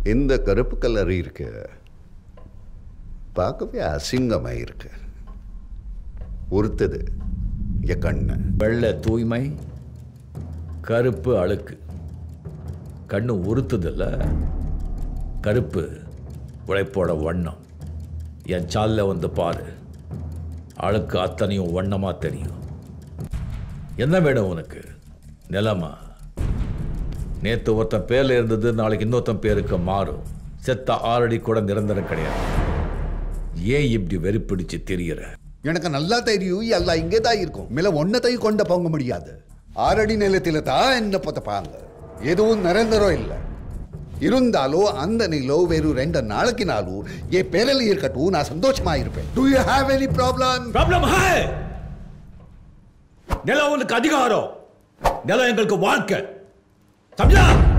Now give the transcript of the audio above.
இந்த கருப்பு கலர் இருக்கு பார்க்கவே அசிங்கமாக இருக்கு உறுத்துது என் கண்ணு வெள்ளை தூய்மை கருப்பு அழுக்கு கண்ணு உறுத்துதில்ல கருப்பு உழைப்போட வண்ணம் என் சால்ல வந்து பாரு அழுக்கு அத்தனையும் வண்ணமா தெரியும் என்ன வேணும் உனக்கு நிலமா நேத்து ஒருத்தன் பேர்ல இருந்தது நாளைக்கு இன்னொருத்தன் பேருக்கு மாறும் செத்த ஆறடி கூட நிரந்தரம் கிடையாது ஏன் இப்படி வெறிப்பிடிச்சு தெரியற எனக்கு நல்லா தெரியும் எல்லாம் இங்கே தான் இருக்கும் மேல ஒன்னத்தையும் கொண்டு போக முடியாது ஆறடி நிலத்தில் தான் என்ன பார்த்துப்பாங்க எதுவும் நிரந்தரம் இல்லை இருந்தாலும் அந்த நிலோ வெறும் ரெண்டு நாளைக்குனாலும் என் பேரில் இருக்கட்டும் நான் சந்தோஷமா இருப்பேன் do you have any problem problem ஹை நிலம் உங்களுக்கு அதிகாரம் நிலம் எங்களுக்கு வாழ்க்கை சம்ஜா